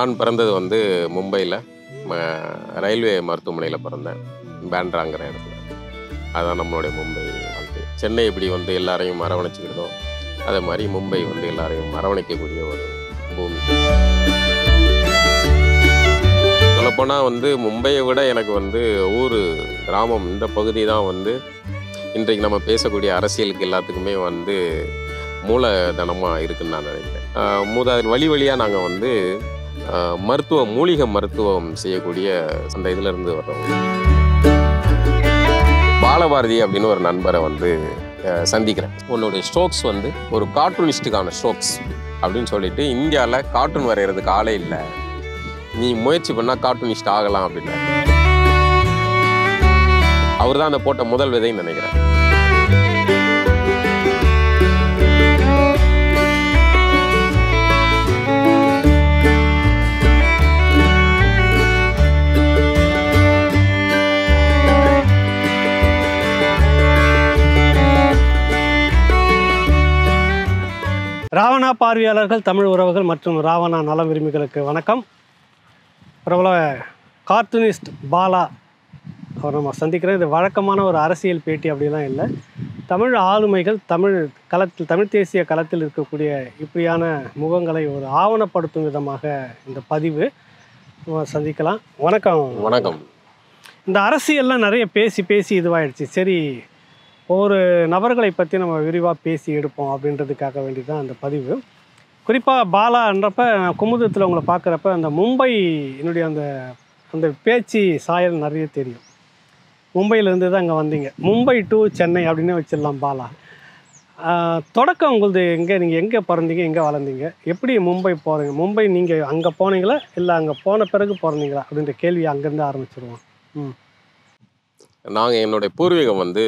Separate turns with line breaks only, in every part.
நான் பிறந்தது வந்து மும்பையில் ரயில்வே மருத்துவமனையில் பிறந்தேன் பேண்ட்ராங்கிற இடத்துல அதான் நம்மளுடைய மும்பை வாழ்க்கை சென்னை எப்படி வந்து எல்லாரையும் அரவணைச்சிக்கிட்டதோ அதே மாதிரி மும்பை வந்து எல்லாரையும் அரவணைக்கக்கூடிய ஒரு பூமி சொல்லப்போனால் வந்து மும்பையை விட எனக்கு வந்து ஊர் கிராமம் இந்த பகுதி தான் வந்து இன்றைக்கு நம்ம பேசக்கூடிய அரசியலுக்கு எல்லாத்துக்குமே வந்து மூலதனமாக இருக்குன்னு நான் நினைக்கிறேன் ஆஹ் மூதாதையர் வழி வழியாக நாங்கள் வந்து ஆஹ் மருத்துவம் மூலிகை மருத்துவம் செய்யக்கூடிய அந்த இதுல இருந்து வர்றவங்க பாலபாரதி அப்படின்னு ஒரு நண்பரை வந்து ஆஹ் சந்திக்கிறேன் உன்னுடைய ஸ்ட்ரோக்ஸ் வந்து ஒரு கார்ட்டூனிஸ்டுக்கான ஸ்ட்ரோக்ஸ் அப்படின்னு சொல்லிட்டு இந்தியாவில் கார்ட்டூன் வரைகிறதுக்கு ஆளே இல்லை நீ முயற்சி பண்ணால் கார்ட்டூனிஸ்ட் ஆகலாம் அப்படின்னு அவர் தான் அந்த போட்ட முதல் விதைன்னு நினைக்கிறேன்
ராவணா பார்வையாளர்கள் தமிழ் உறவுகள் மற்றும் ராவணா நல விரும்பிகளுக்கு வணக்கம் பிரபல கார்ட்டூனிஸ்ட் பாலா அவர் நம்ம சந்திக்கிறோம் இது வழக்கமான ஒரு அரசியல் பேட்டி அப்படிலாம் இல்லை தமிழ் ஆளுமைகள் தமிழ் களத்தில் தமிழ் தேசிய களத்தில் இருக்கக்கூடிய இப்படியான முகங்களை ஒரு ஆவணப்படுத்தும் விதமாக இந்த பதிவு நம்ம சந்திக்கலாம் வணக்கம்
வணக்கம்
இந்த அரசியல்லாம் நிறைய பேசி பேசி இதுவாயிடுச்சு சரி ஒவ்வொரு நபர்களை பற்றி நம்ம விரிவாக பேசி எடுப்போம் அப்படின்றதுக்காக வேண்டி தான் அந்த பதிவு குறிப்பாக பாலான்றப்ப நான் குமுதத்தில் உங்களை பார்க்குறப்ப அந்த மும்பை என்னுடைய அந்த அந்த பேச்சு சாயல் நிறைய தெரியும் மும்பையிலேருந்து தான் அங்கே வந்தீங்க மும்பை டு சென்னை அப்படின்னு வச்சிடலாம் பாலா ஆஹ், தொடக்கம் உங்களுது எங்கே நீங்கள் எங்கே பிறந்தீங்க எங்கே வளர்ந்தீங்க எப்படி மும்பை போகிறீங்க மும்பை நீங்கள் அங்கே போனீங்களா இல்லை அங்கே போன பிறகு பிறந்தீங்களா அப்படின்ற கேள்வி அங்கேருந்து ஆரம்பிச்சிருவோம் ம்
நாங்கள் என்னுடைய பூர்வீகம் வந்து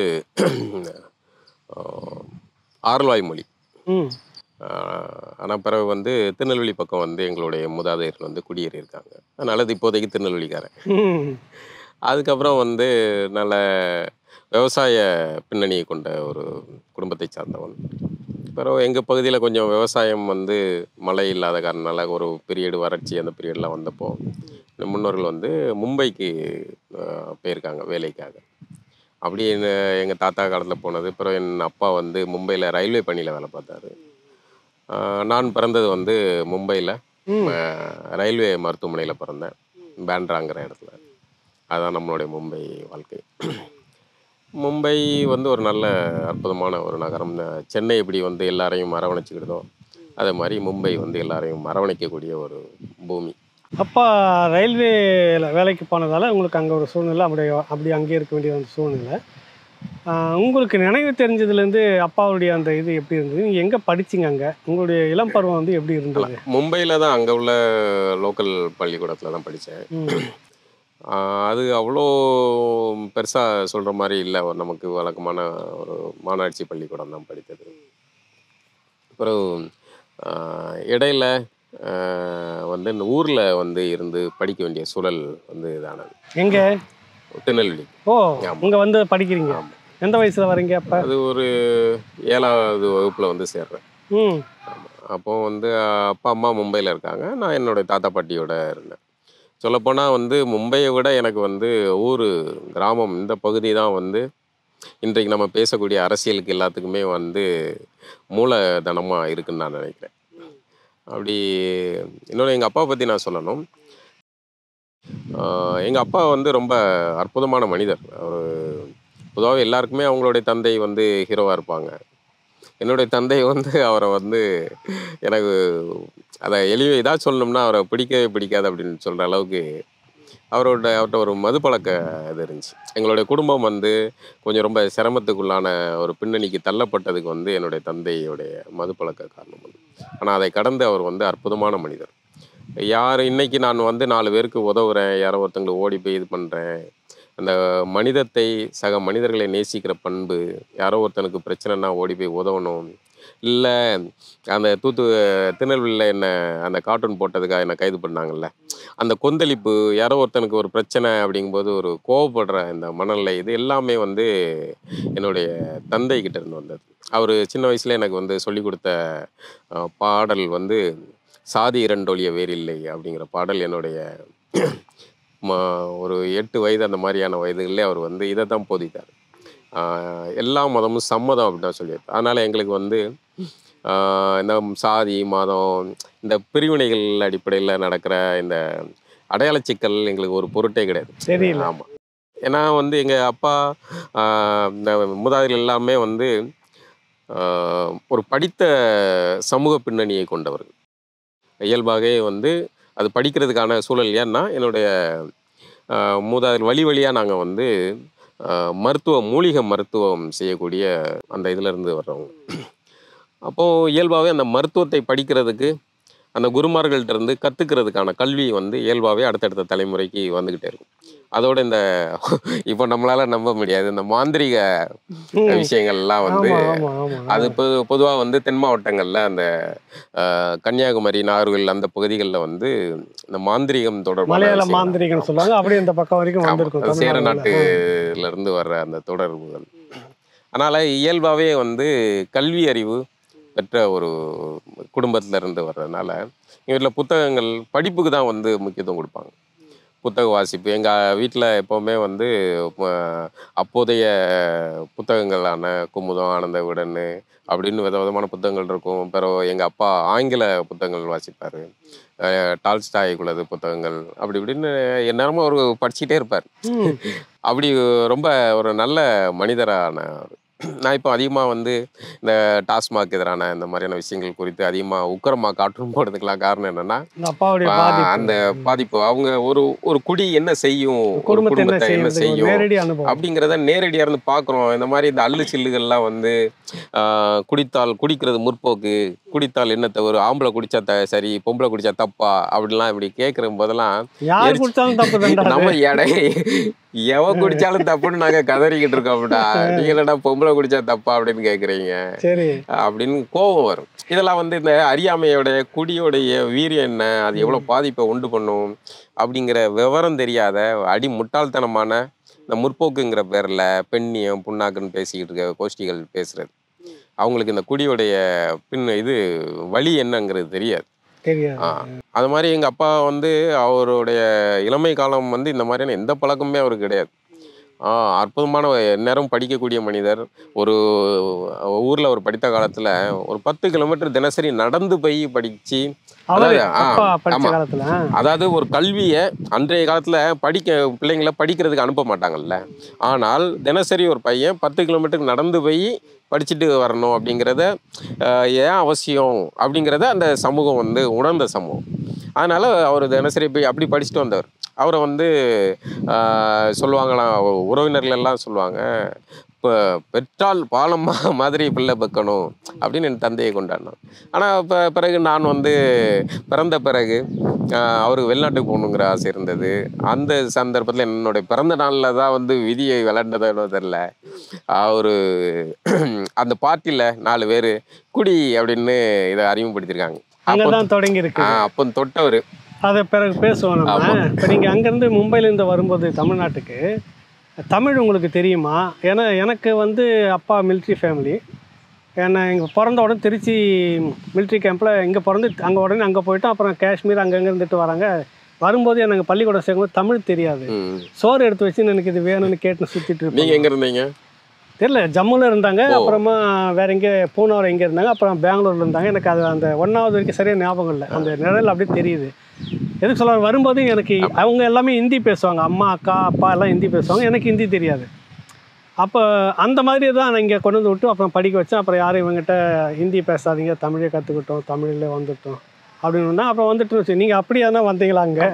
ஆஹ், ஆரல்வாய் மொழி
ம்
ஆனால் பிறகு வந்து திருநெல்வேலி பக்கம் வந்து எங்களுடைய மூதாதையர்கள் வந்து குடியேறியிருக்காங்க அதனால அது இப்போதைக்கு திருநெல்வேலிக்காரன்
ம்
அதுக்கப்புறம் வந்து நல்ல விவசாய பின்னணியை கொண்ட ஒரு குடும்பத்தை சார்ந்தவன் பிறகு எங்கள் பகுதியில் கொஞ்சம் விவசாயம் வந்து மழை இல்லாத காரணனால ஒரு பீரியடு வறட்சி அந்த பீரியட்லாம் வந்தப்போ இந்த முன்னோர்கள் வந்து மும்பைக்கு ஆஹ், போயிருக்காங்க வேலைக்காக அப்படி எங்கள் தாத்தா காலத்தில் போனது பிறகு என் அப்பா வந்து மும்பையில் ரயில்வே பணியில் வேலை பார்த்தாரு ஆஹ், நான் பிறந்தது வந்து மும்பையில்
ம்
ரயில்வே மருத்துவமனையில் பிறந்தேன் பேண்ட்ராங்கிற இடத்துல அதுதான் நம்மளுடைய மும்பை வாழ்க்கை மும்பை வந்து ஒரு நல்ல அற்புதமான ஒரு நகரம் இந்த சென்னை எப்படி வந்து எல்லாரையும் அரவணைச்சிக்கிட்டதோ அதே மாதிரி மும்பை வந்து எல்லாரையும் அரவணைக்கக்கூடிய ஒரு பூமி
அப்பா ரயில்வேல வேலைக்கு போனதால உங்களுக்கு அங்கே ஒரு சூழ்நிலை அப்படி அப்படி அங்கேயே இருக்க வேண்டிய ஒரு சூழ்நிலை ஆஹ் உங்களுக்கு நினைவு தெரிஞ்சதுலேருந்து அப்பாவுடைய அந்த இது எப்படி இருந்தது நீங்கள் எங்கே படிச்சீங்க அங்கே உங்களுடைய இளம் பருவம் வந்து எப்படி இருந்தது
மும்பையில் தான் அங்கே உள்ள லோக்கல் பள்ளிக்கூடத்தில் தான் படித்தேன்
ம்
அது அவ்வளோ பெருசாக சொல்கிற மாதிரி இல்லை ஒரு நமக்கு வழக்கமான ஒரு மாநாட்சி பள்ளிக்கூடம் தான் படித்தது அப்புறம் ஆஹ், இடையில ஆஹ், வந்து இந்த ஊரில் வந்து இருந்து படிக்க வேண்டிய சூழல் வந்து இதானது
எங்கே
திருநெல்வேலி
ஓ
ஆமா.
இங்கே வந்து படிக்கிறீங்க
ஆமா.
எந்த வயசில் வரீங்க அப்போ
அது ஒரு ஏழாவது வகுப்பில் வந்து சேர்றேன்
ம்
அப்போ வந்து அப்பா அம்மா மும்பையில் இருக்காங்க நான் என்னுடைய தாத்தா பாட்டியோட இருந்தேன் சொல்லப்போனால் வந்து மும்பையை விட எனக்கு வந்து ஊர் கிராமம் இந்த பகுதி தான் வந்து இன்றைக்கு நம்ம பேசக்கூடிய அரசியலுக்கு எல்லாத்துக்குமே வந்து மூலதனமாக இருக்குன்னு நான் நினைக்கிறேன் அப்படி இன்னொன்று எங்கள் அப்பா பற்றி நான் சொல்லணும் எங்கள் அப்பா வந்து ரொம்ப அற்புதமான மனிதர் அவர் பொதுவாக எல்லாருக்குமே அவங்களுடைய தந்தை வந்து ஹீரோவாக இருப்பாங்க என்னுடைய தந்தை வந்து அவரை வந்து எனக்கு அதை எளிய இதாக சொல்லணும்னா அவரை பிடிக்கவே பிடிக்காது அப்படின்னு சொல்கிற அளவுக்கு அவரோட அவர்கிட்ட ஒரு மது பழக்க இது இருந்துச்சு எங்களுடைய குடும்பம் வந்து கொஞ்சம் ரொம்ப சிரமத்துக்குள்ளான ஒரு பின்னணிக்கு தள்ளப்பட்டதுக்கு வந்து என்னுடைய தந்தையுடைய மது பழக்க காரணம் வந்து ஆனால் அதை கடந்து அவர் வந்து அற்புதமான மனிதர் யார் இன்னைக்கு நான் வந்து நாலு பேருக்கு உதவுறேன் யாரோ ஒருத்தங்களுக்கு ஓடி போய் இது பண்ணுறேன் அந்த மனிதத்தை சக மனிதர்களை நேசிக்கிற பண்பு யாரோ ஒருத்தனுக்கு பிரச்சனைனா ஓடி போய் உதவணும் இல்லை அந்த தூத்து திருநெல்வேலியில் என்ன அந்த கார்ட்டூன் போட்டதுக்காக என்னை கைது பண்ணாங்கல்ல அந்த கொந்தளிப்பு யாரோ ஒருத்தனுக்கு ஒரு பிரச்சனை அப்படிங்கும்போது ஒரு கோவப்படுற இந்த மனநிலை இது எல்லாமே வந்து என்னுடைய தந்தை கிட்ட இருந்து வந்தது அவர் சின்ன வயசுல எனக்கு வந்து சொல்லி கொடுத்த அஹ், பாடல் வந்து சாதி இரண்டொழிய வேறில்லை அப்படிங்கிற பாடல் என்னுடைய ம- ஒரு எட்டு வயது அந்த மாதிரியான வயதுகளிலே அவர் வந்து இதை தான் போதித்தார் ஆஹ் எல்லா மதமும் சம்மதம் அப்படின்னு தான் சொல்லியிருக்கார் அதனால் எங்களுக்கு வந்து ஆஹ் இந்த சாதி மதம் இந்த பிரிவினைகள் அடிப்படையில் நடக்கிற இந்த அடையாள சிக்கல் எங்களுக்கு ஒரு பொருட்டே கிடையாது
தெரியல.
ஆமாம் ஏன்னா வந்து எங்கள் அப்பா ஆஹ் இந்த மூதாதைகள் எல்லாமே வந்து ஆஹ் ஒரு படித்த சமூக பின்னணியை கொண்டவர்கள் இயல்பாகவே வந்து அது படிக்கிறதுக்கான சூழல் ஏன்னா என்னுடைய ஆஹ் மூதாதையர் வழி வழியாக நாங்கள் வந்து ஆஹ் மருத்துவ மூலிகை மருத்துவம் செய்யக்கூடிய அந்த இதுல இருந்து வர்றவங்க அப்போது இயல்பாகவே அந்த மருத்துவத்தை படிக்கிறதுக்கு அந்த குருமார்கள்ட்ட இருந்து கற்றுக்கிறதுக்கான கல்வி வந்து இயல்பாகவே அடுத்தடுத்த தலைமுறைக்கு வந்துக்கிட்டே இருக்கும் அதோட இந்த இப்போ நம்மளால நம்ப முடியாது இந்த மாந்திரிக
ம்.
விஷயங்கள்லாம் வந்து
ஆமா ஆமா ஆமா
அது பொ பொதுவாக வந்து தென் மாவட்டங்களில் அந்த ஆஹ், கன்னியாகுமரி நாகர்கோவில் அந்த பகுதிகளில் வந்து இந்த மாந்திரிகம் தொடர்பான
மலையாள
விஷயங்கள்.
மாந்திரிகன்னு சொல்லுவாங்க அப்படியே இந்த பக்கம் வரைக்கும்
ஆமா,
வந்திருக்கும்
அது சேர
தமிழ்நாட்டுல.
நாட்டுல இருந்து வர்ற அந்த தொடர்புகள் அதனால இயல்பாகவே வந்து கல்வி அறிவு பெற்ற ஒரு குடும்பத்துல இருந்து வர்றதுனால எங்கள் வீட்டில் புத்தகங்கள் படிப்புக்கு தான் வந்து முக்கியத்துவம் கொடுப்பாங்க புத்தக வாசிப்பு எங்கள் வீட்டில் எப்போவுமே வந்து ம- அப்போதைய புத்தகங்களான குமுதம் ஆனந்த விடன்னு அப்படின்னு வித விதமான புத்தகங்கள் இருக்கும் பிறகு எங்கள் அப்பா ஆங்கில புத்தகங்கள் வாசிப்பார் டால்ஸ்டாய்க்குள்ளது புத்தகங்கள் அப்படி இப்படின்னு எந்நேரமும் அவர் படிச்சுட்டே இருப்பார்
ம்.
அப்படி ரொம்ப ஒரு நல்ல மனிதரான அவர். நான் இப்போ அதிகமாக வந்து இந்த டாஸ்மாக் எதிரான இந்த மாதிரியான விஷயங்கள் குறித்து அதிகமாக உக்கரமாக காட்டும் போடுறதுக்கெல்லாம் காரணம் என்னன்னா
இந்த அப்பாவுடைய
ஆஹ்
பாதிப்பு
அந்த பாதிப்பு அவங்க ஒரு ஒரு குடி என்ன செய்யும் ஒரு
குடும்பத்தை என்ன
குடும்பத்தை என்ன
செய்யும்
செய்யும்
நேரடி அனுபவம்
அப்படிங்கிறத நேரடியாக இருந்து பார்க்குறோம் இந்த மாதிரி இந்த அல்லு சில்லுகள்லாம் வந்து ஆஹ் குடித்தால் குடிக்கிறது முற்போக்கு குடித்தால் என்ன தவறு ஆம்பளை குடிச்சா த சரி பொம்பளை குடிச்சா தப்பா அப்படிலாம் இப்படி கேட்குற போதெல்லாம்
யார்
எரிச்சு-
குடிச்சாலும் தப்பு தண்டா
நம்ம எடை எவன் குடிச்சாலும் தப்புன்னு நாங்க கதறிக்கிட்டு இருக்கோம்டா நீங்க என்னடா பொம்பளை குடிச்சா தப்பா அப்படின்னு கேக்குறீங்க
சரி
அப்படின்னு கோபம் வரும் இதெல்லாம் வந்து இந்த அறியாமையோட குடியோடைய வீரியம் என்ன அது எவ்வளவு பாதிப்பை உண்டு பண்ணும் அப்படிங்கிற விவரம் தெரியாத அடி முட்டாள்தனமான இந்த முற்போக்குங்கிற பேர்ல பெண்ணியம் புண்ணாக்குன்னு பேசிக்கிட்டு இருக்க கோஷ்டிகள் பேசுறது அவங்களுக்கு இந்த குடியோடைய பின் இது வழி என்னங்கிறது தெரியாது
தெரியாது
ஆ. அது மாதிரி எங்கள் அப்பா வந்து அவருடைய இளமை காலம் வந்து இந்த மாதிரியான எந்த பழக்கமுமே அவருக்கு கிடையாது ஆ அற்புதமான நேரம் படிக்கக்கூடிய மனிதர் ஒரு ஊரில் ஒரு படித்த காலத்தில் ஒரு பத்து கிலோமீட்டர் தினசரி நடந்து போய் படித்து
அவரு
அதாவது, ஆ,
அப்பா படிச்ச
ஆமா.
காலத்துல ஆ.
அதாவது ஒரு கல்வியை அன்றைய காலத்தில் படிக்க பிள்ளைங்கள படிக்கிறதுக்கு அனுப்ப மாட்டாங்கல்ல ஆனால் தினசரி ஒரு பையன் பத்து கிலோமீட்டருக்கு நடந்து போய் படிச்சுட்டு வரணும் அப்படிங்கிறத அஹ், ஏன் அவசியம் அப்படிங்கிறத அந்த சமூகம் வந்து உணர்ந்த சமூகம் அதனால் அவர் தினசரி போய் அப்படி படிச்சுட்டு வந்தவர் அவரை வந்து ஆஹ், சொல்லுவாங்களாம் உறவினர்கள் எல்லாம் சொல்லுவாங்க இப்போ பெற்றால் பாலம் மா- மாதிரி பிள்ளை பெக்கணும் அப்படின்னு என் தந்தையை கொண்டாடினான் ஆனால் இப்போ பிறகு நான் வந்து பிறந்த பிறகு ஆஹ், அவருக்கு வெளிநாட்டுக்கு போகணுங்கிற ஆசை இருந்தது அந்த சந்தர்ப்பத்தில் என்னுடைய பிறந்த நாளில் தான் வந்து விதியை விளையாண்டதோ தெரில அவர் அந்த பார்ட்டியில் நாலு பேர் குடி அப்படின்னு இதை அறிமுகப்படுத்தியிருக்காங்க அப்போ
அங்கதான் தொடங்கி இருக்கு
ஆ, அப்போ தொட்டவர்
அதை பிறகு பேசுவோம் நம்ம
ஆமா.
இப்போ நீங்கள் அங்கேருந்து மும்பையிலேருந்து வரும்போது தமிழ்நாட்டுக்கு தமிழ் உங்களுக்கு தெரியுமா ஏன்னா எனக்கு வந்து அப்பா மிலிட்ரி ஃபேமிலி ஏன்னா இங்கே பிறந்த உடனே திருச்சி மிலிட்ரி கேம்பில் இங்கே பிறந்து அங்கே உடனே அங்கே போயிட்டோம் அப்புறம் காஷ்மீர் அங்கங்கே இருந்துட்டு வராங்க வரும்போது எனக்கு பள்ளிக்கூடம் சேர்க்கும்போது தமிழ் தெரியாது
ம்.
சோறு எடுத்து வச்சு எனக்கு இது வேணும்னு கேட்டு சுற்றிட்டு
நீங்க
இருப்பேன்
எங்க இருந்தீங்க
தெரியல ஜம்முல இருந்தாங்க
ஓ.
அப்புறமா வேற எங்கே பூனாவர் எங்கே இருந்தாங்க அப்புறம் பெங்களூர்ல இருந்தாங்க எனக்கு அது அந்த ஒன்றாவது வரைக்கும் சரியாக ஞாபகம் இல்லை அந்த நிழல் அப்படியே தெரியுது எதுக்கு சொல்ல வரும்போது எனக்கு அவங்க எல்லாமே ஹிந்தி பேசுவாங்க அம்மா அக்கா அப்பா எல்லாம் ஹிந்தி பேசுவாங்க எனக்கு ஹிந்தி தெரியாது அப்போ அந்த மாதிரி தான் நான் இங்கே கொண்டு வந்து விட்டு அப்புறம் படிக்க வச்சேன் அப்புறம் யாரும் இவங்ககிட்ட ஹிந்தி பேசாதீங்க தமிழே கற்றுக்கிட்டோம் தமிழில் வந்துட்டோம் அப்படின்னு சொன்னா, அப்புறம் வந்துட்டு நீங்கள் அப்படியே தான் வந்தீங்களா அங்கே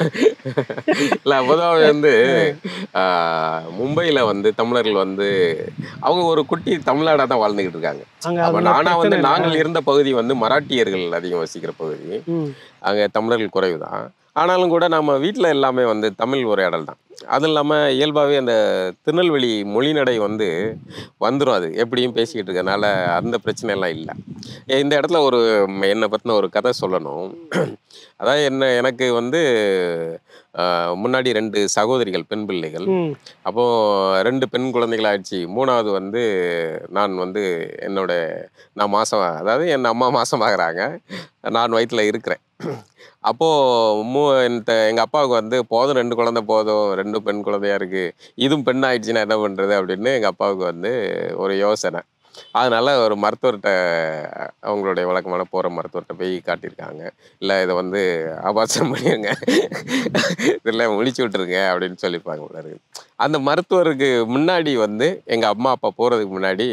இல்ல பொதுவாக வந்து ஆஹ், மும்பையில வந்து தமிழர்கள் வந்து அவங்க ஒரு குட்டி தமிழ்நாடா தான் வாழ்ந்துகிட்டு இருக்காங்க
அங்கே
அப்ப
அதெல்லாம்
ஆனா வந்து
பிரச்சனை இல்லை.
நாங்கள் இருந்த பகுதி வந்து மராட்டியர்கள் அதிகம் வசிக்கிற பகுதி
ம்
அங்க தமிழர்கள் குறைவு தான் ஆனாலும் கூட நம்ம வீட்டில் எல்லாமே வந்து தமிழ் உரையாடல் தான் அது இல்லாமல் இயல்பாகவே அந்த திருநெல்வேலி மொழிநடை வந்து வந்துடும் அது எப்படியும் பேசிக்கிட்டு இருக்கறனால அந்த பிரச்சனை எல்லாம் இல்லை இந்த இடத்துல ஒரு ம், என்னை பற்றின ஒரு கதை சொல்லணும் அதாவது என்ன எனக்கு வந்து ஆஹ், முன்னாடி ரெண்டு சகோதரிகள் பெண் பிள்ளைகள்
ம்
அப்போது ரெண்டு பெண் குழந்தைகள் ஆயிடுச்சு மூணாவது வந்து நான் வந்து என்னோட நான் மாதம் அதாவது என் அம்மா மாதமாகறாங்க நான் வயிற்றில் இருக்கிறேன் அப்போது மூ எங்கள் அப்பாவுக்கு வந்து போதும் ரெண்டு குழந்தை போதும் ரெண்டு பெண் குழந்தையா இருக்குது இதுவும் பெண் ஆயிடுச்சுன்னா என்ன பண்ணுறது அப்படின்னு எங்கள் அப்பாவுக்கு வந்து ஒரு யோசனை அதனால ஒரு மருத்துவர்கிட்ட அவங்களுடைய வழக்கமான போகிற மருத்துவர்கிட்ட போய் காட்டியிருக்காங்க இல்லை இதை வந்து ஆபாசனம் பண்ணிடுங்க இதில் முழிச்சு விட்டுருங்க அப்படின்னு சொல்லியிருப்பாங்க போல இருக்கு. அந்த மருத்துவருக்கு முன்னாடி வந்து எங்கள் அம்மா அப்பா போகிறதுக்கு முன்னாடி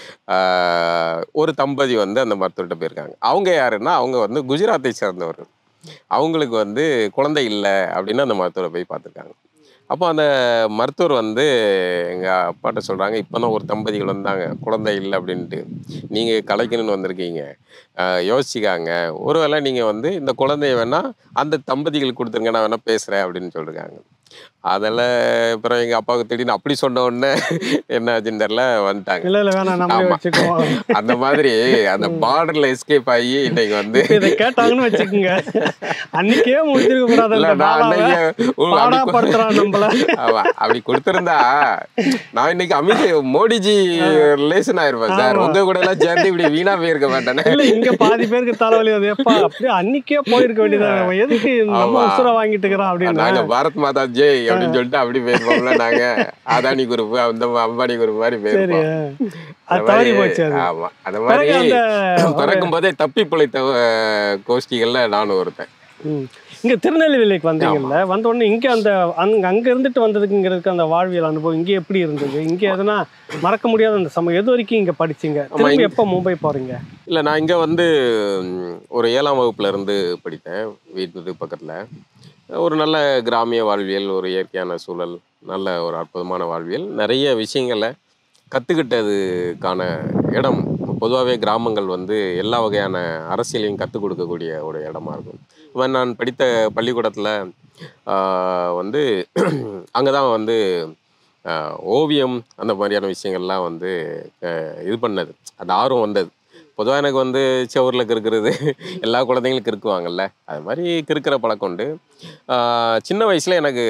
ஆஹ், ஒரு தம்பதி வந்து அந்த மருத்துவர்கிட்ட போயிருக்காங்க அவங்க யாருன்னா அவங்க வந்து குஜராத்தை சேர்ந்தவர்கள் அவங்களுக்கு வந்து குழந்தை இல்லை அப்படின்னு அந்த மருத்துவரை போய் பார்த்துருக்காங்க அப்போ அந்த மருத்துவர் வந்து எங்கள் அப்பாட்ட சொல்கிறாங்க இப்போ தான் ஒரு தம்பதிகள் வந்தாங்க குழந்தை இல்லை அப்படின்ட்டு நீங்கள் கலைக்கணும்னு வந்திருக்கீங்க ஆஹ் யோசிச்சுக்காங்க ஒருவேளை நீங்கள் வந்து இந்த குழந்தைய வேணால் அந்த தம்பதிகளுக்கு கொடுத்துருங்க நான் வேணால் பேசுகிறேன் அப்படின்னு சொல்லிருக்காங்க அதில் அப்புறம் எங்கள் அப்பாவுக்கு திடீர்னு அப்படி சொன்ன உடனே என்ன ஆச்சுன்னு தெரில வந்துட்டாங்க
இல்ல இல்ல வேணாம் நம்மளே
ஆமா.
வச்சுக்குவோம்
அந்த மாதிரி அந்த பார்டர்ல எஸ்கேப் ஆகி இன்னைக்கு வந்து
இப்ப இதை கேட்டாங்கன்னு வச்சுக்கோங்க அன்னைக்கே முடிச்சிருக்க கூடாது
இல்ல
அந்த
நான்
பாலாவை
அன்னைக்கு உ- அப்படி கு-
பாடாப்படுத்துறான் நம்மள
ஆமா அப்படி கொடுத்திருந்தா நான் இன்னைக்கு அமித் மோடிஜி ரிலேஷன் ஆயிருப்பேன் சார்
ஆமா.
உங்க கூட எல்லாம் சேர்ந்து இப்படி வீணா போயிருக்க மாட்டேனே
இல்ல இங்க பாதி பேருக்கு தலைவலி அது எப்பா அப்படியே அன்னைக்கே போயிருக்க வேண்டியது அவன் எதுக்கு நம்ம
ஆமா.
உசுர வாங்கிட்டு இருக்கிறான் அப்படின்னு
நாங்க பாரத் மாதா ஜெய் அப்படின்னு சொல்லிட்டு அப்படி போயிருப்போம்ல நாங்க அதானி குரூப் அந்த அம்பானி குரூப் மாதிரி
சரி
போயிருப்போம்
அது
அந்த
தவறி
மாதிரி-
போச்சு அது
ஆமா அந்த
பிறகு
மாதிரி
அந்த
பிறக்கும் போதே தப்பி பிழைத்த அஹ், கோஷ்டிகள்ல நானும் ஒருத்தன்
ம். இங்க திருநெல்வேலிக்கு வந்தீங்கல்ல வந்த உடனே இங்க அந்த அங்க அங்க இருந்துட்டு வந்ததுக்குங்கிறதுக்கு அந்த வாழ்வியல் அனுபவம் இங்க எப்படி இருந்தது இங்க எதுனா மறக்க முடியாத அந்த சமயம் எது வரைக்கும் இங்க படிச்சீங்க திரும்பி
இங்க-
எப்ப மும்பை போறீங்க
இல்லை நான் இங்கே வந்து ம், ஒரு ஏழாம் வகுப்புல இருந்து படித்தேன் வீட்டு பக்கத்தில் ஒரு நல்ல கிராமிய வாழ்வியல் ஒரு இயற்கையான சூழல் நல்ல ஒரு அற்புதமான வாழ்வியல் நிறைய விஷயங்களை கற்றுக்கிட்டதுக்கான இடம் பொதுவாகவே கிராமங்கள் வந்து எல்லா வகையான அரசியலையும் கற்றுக் கொடுக்கக்கூடிய ஒரு இடமா இருக்கும் இப்போ நான் படித்த பள்ளிக்கூடத்தில் வந்து அங்கே தான் வந்து ஆஹ், ஓவியம் அந்த மாதிரியான விஷயங்கள்லாம் வந்து ஆஹ், இது பண்ணது அந்த ஆர்வம் வந்தது பொதுவாக எனக்கு வந்து செவரில் கிறுக்கிறது எல்லா குழந்தைங்களும் கிறுக்குவாங்கல்ல அது மாதிரி கிறுக்கிற பழக்கம் உண்டு ஆஹ், சின்ன வயசில் எனக்கு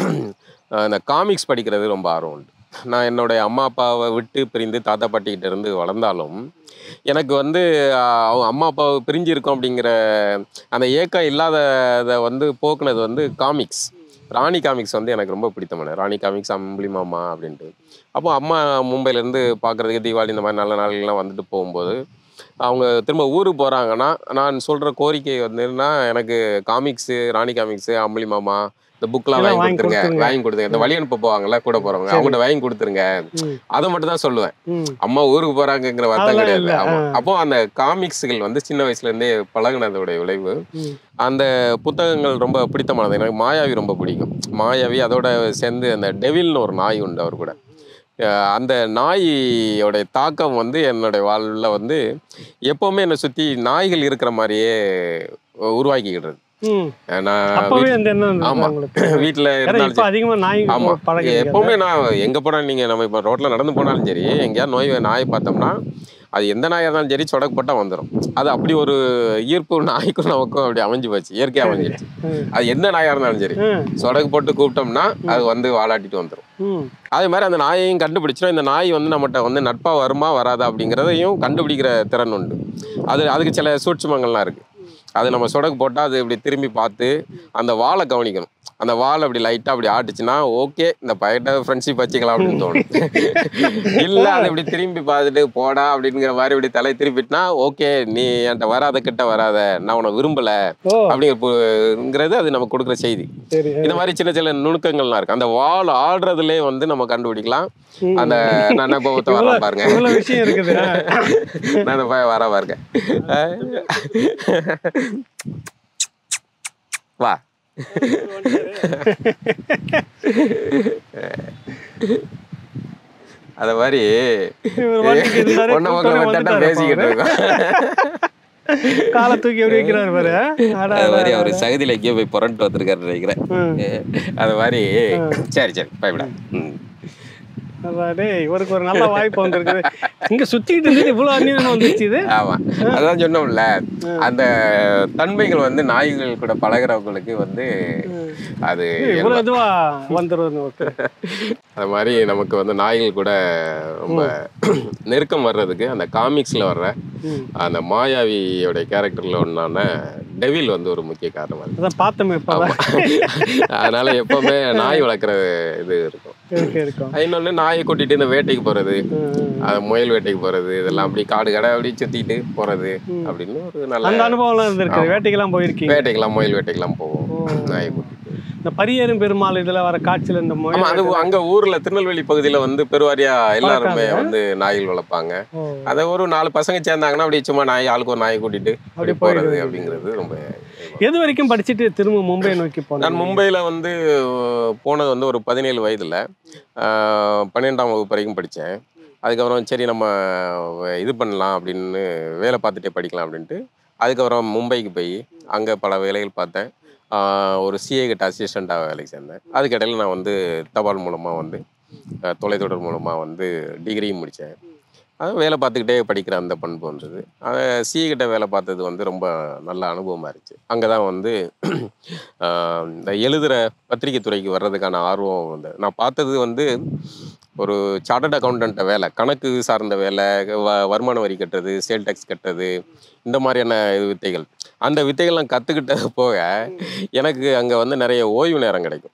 ஆஹ், இந்த காமிக்ஸ் படிக்கிறது ரொம்ப ஆர்வம் உண்டு நான் என்னுடைய அம்மா அப்பாவை விட்டு பிரிந்து தாத்தா பாட்டிக்கிட்ட இருந்து வளர்ந்தாலும் எனக்கு வந்து ஆஹ், அவங்க அம்மா அப்பாவை பிரிஞ்சு இருக்கோம் அப்படிங்கிற அந்த ஏக்கம் இல்லாததை வந்து போக்குனது வந்து காமிக்ஸ் ராணி காமிக்ஸ் வந்து எனக்கு ரொம்ப பிடித்தமான ராணி காமிக்ஸ் அம்புலி மாமா அப்படின்ட்டு அப்போ அம்மா மும்பையிலேருந்து பார்க்குறதுக்கு தீபாவளி இந்த மாதிரி நல்ல நாள்கள்லாம் வந்துட்டு போகும்போது அவங்க திரும்ப ஊருக்கு போகிறாங்கன்னா நான் சொல்கிற கோரிக்கை வந்துன்னா எனக்கு காமிக்ஸு ராணி காமிக்ஸு அம்புலி மாமா இந்த புக்லாம்
எல்லாம்
வாங்கி
வாங்கி
கொடுத்துருங்க
கொடுத்துருங்க.
வாங்கி கொடுத்துருங்க இந்த வழி அனுப்ப போவாங்கல்ல கூட போகிறவங்க
சரி.
அவங்கள்ட்ட வாங்கி கொடுத்துருங்க
ம்,
அதை மட்டும் தான் சொல்லுவேன்
ம்.
அம்மா ஊருக்கு போகிறாங்கங்கிற வருத்தம்
அதெல்லாம்
கிடையாது
இல்ல,
ஆமா.
ஆ.
அப்போ அந்த காமிக்ஸுகள் வந்து சின்ன வயசுலேருந்தே பழகுனதோடைய விளைவு
ம்.
அந்த புத்தகங்கள் ரொம்ப பிடித்தமானது எனக்கு மாயாவி ரொம்ப பிடிக்கும் மாயாவி அதோட சேர்ந்து அந்த டெவில்னு ஒரு நாய் உண்டு அவர் கூட அஹ் அந்த நாயோடைய தாக்கம் வந்து என்னுடைய வாழ்வில் வந்து எப்போவுமே என்னை சுற்றி நாய்கள் இருக்கிற மாதிரியே உருவாக்கிக்கிடுறது
ம்.
நான்
அப்பவே அந்த எண்ணம் இருந்தது
ஆமா.
உங்களுக்கு
வீட்டில்
ஏன்னா
இருந்தாலும்
இப்ப அதிகமா நாய்
ஆமா.
பழகி
எப்பவுமே நான் எங்க போனாலும் நீங்க நம்ம இப்போ ரோட்ல நடந்து போனாலும் சரி எங்கேயாவது நோய் நாயை பார்த்தோம்னா அது எந்த நாயாக இருந்தாலும் சரி சொடக்கு போட்டா வந்துடும் அது அப்படி ஒரு ஈர்ப்பு நாய்க்கும் நமக்கும் அப்படி அமைஞ்சு போச்சு இயற்கையா அமைஞ்சிருச்சு அது எந்த நாயா இருந்தாலும் சரி சொடக்கு போட்டு கூப்பிட்டோம்னா அது வந்து வாலாட்டிட்டு வந்துடும்
ம்
அதே மாதிரி அந்த நாயையும் கண்டுபிடிச்சிடும் இந்த நாய் வந்து நம்மகிட்ட வந்து நட்பா வருமா வராதா அப்படிங்கிறதையும் கண்டுபிடிக்கிற திறன் உண்டு அது அதுக்கு சில சூட்சுமங்கள்லாம் இருக்கு அது நம்ம சொடக்கு போட்டால் அது இப்படி திரும்பி பார்த்து அந்த வாழை கவனிக்கணும் அந்த வால் அப்படி லைட்டாக அப்படி ஆட்டுச்சுன்னா ஓகே இந்த பையட்ட ஃப்ரெண்ட்ஷிப் வச்சுக்கலாம் அப்படின்னு தோணும் இல்லை அது இப்படி திரும்பி பார்த்துட்டு போடா அப்படிங்கிற மாதிரி இப்படி தலை திருப்பிட்டுனா ஓகே நீ என்கிட்ட வராத கிட்ட வராத நான் உன்னை விரும்பலை
ஓ
அப்படிங்கிறது அது நமக்கு கொடுக்குற செய்தி
சரி
இந்த மாதிரி சின்ன சின்ன நுணுக்கங்கள்லாம் இருக்கு அந்த வால் ஆடுறதுலே வந்து நம்ம கண்டுபிடிக்கலாம்
ம்.
அந்த நான் இப்போ ஒருத்த வர பாருங்க
இவ்வளவு விஷயம் இருக்குது
நான் இந்த பையன் வர பாருங்க வா அத மாதிரி
இவர் வாட்டுக்கு இருந்தாரு,
ஒன்ன
கூப்பிட்டோன்னே
மக்கள் தட்டா
வந்துட்டாரு
பேசிக்கிட்டு
பாரு.
இருக்கோம்
காலை தூக்கி எப்படி வைக்கிறாரு பாரு அடா,
அது மாதிரி
அடா,
அவர்
அடா.
சகதியில் எங்கேயோ போய் புரண்டு வந்திருக்காரு நினைக்கிறேன்
ம்.
அது மாதிரி சரி சரி பயப்பட ம்
அடா, டேய் இவருக்கு ஒரு நல்ல வாய்ப்பு வந்திருக்குது இங்க சுத்திட்டு இருந்தது இவ்வளவு அந்நியமா வந்துச்சு இது
ஆமா அதான் சொன்னோம்ல அந்த தன்மைகள் வந்து நாய்கள் கூட பழகுறவங்களுக்கு வந்து அது
இவ்வளவு இதுவா வந்துரும் ஓகே
அது மாதிரி நமக்கு வந்து நாய்கள் கூட ரொம்ப நெருக்கம் வர்றதுக்கு அந்த காமிக்ஸ்ல வர்ற
ம்.
அந்த மாயாவியோட கேரக்டர்ல ஒன்னான டெவில் வந்து ஒரு முக்கிய காரணமா இருக்கு
அதான் பார்த்தோமே இப்பதான்
அதனால எப்பவுமே நாய் வளர்க்குற இது இருக்கும்
இருக்கு இருக்கும்
இன்னொன்னு நாயை கூட்டிட்டு இந்த வேட்டைக்கு போறது
ம்.
அது முயல் வேட்டைக்கு போறது இதெல்லாம் அப்படி காடு கடை அப்படி சுத்திட்டு போறது அப்படின்னு ஒரு நல்ல
அந்த அனுபவம்லாம் இருந்திருக்கு வேட்டைக்கெல்லாம் போயிருக்கீங்க
வேட்டைக்கெல்லாம் முயல் வேட்டைக்கெல்லாம் போவோம் நாயை கூட்டிட்டு
இந்த பரியேறும் பெருமாள் இதுல வர காட்சியில இந்த
ஆமா
முயல்
அது அங்க ஊர்ல திருநெல்வேலி பகுதியில வந்து பெருவாரியா எல்லாருமே வந்து நாய்கள் வளர்ப்பாங்க
ஓ.
அதை ஒரு நாலு பசங்க சேர்ந்தாங்கன்னா அப்படியே சும்மா நாய் ஆளுக்கு ஒரு நாயை கூட்டிட்டு அப்படி போறது அப்படிங்கிறது ரொம்ப
எது வரைக்கும் படிச்சுட்டு திரும்ப மும்பை நோக்கி போனேன்
நான் மும்பையில் வந்து போனது வந்து ஒரு பதினேழு வயதில் பன்னிரெண்டாம் வகுப்பு வரைக்கும் படித்தேன் அதுக்கப்புறம் சரி நம்ம இது பண்ணலாம் அப்படின்னு வேலை பார்த்துட்டே படிக்கலாம் அப்படின்ட்டு அதுக்கப்புறம் மும்பைக்கு போய் அங்கே பல வேலைகள் பார்த்தேன் ஆஹ் ஒரு சிஏ கிட்ட அசிஸ்டண்ட்டாக வேலைக்கு சேர்ந்தேன் அதுக்கிடையில் நான் வந்து தபால் மூலமாக வந்து அஹ் தொலைத்தொடர் மூலமாக வந்து டிகிரியும் முடித்தேன் அது வேலை பார்த்துக்கிட்டே படிக்கிற அந்த பண்பு வந்தது அதை சிஏ கிட்ட வேலை பார்த்தது வந்து ரொம்ப நல்ல அனுபவமாக இருந்துச்சு அங்கே தான் வந்து ஆஹ் இந்த எழுதுகிற பத்திரிகை துறைக்கு வர்றதுக்கான ஆர்வம் வந்து நான் பார்த்தது வந்து ஒரு சார்ட்டர்ட் அக்கௌண்டன்ட்ட வேலை கணக்கு சார்ந்த வேலை வ வருமான வரி கட்டுறது சேல் டேக்ஸ் கட்டுறது இந்த மாதிரியான இது வித்தைகள் அந்த வித்தைகள்லாம் கற்றுக்கிட்டது போக எனக்கு அங்கே வந்து நிறைய ஓய்வு நேரம் கிடைக்கும்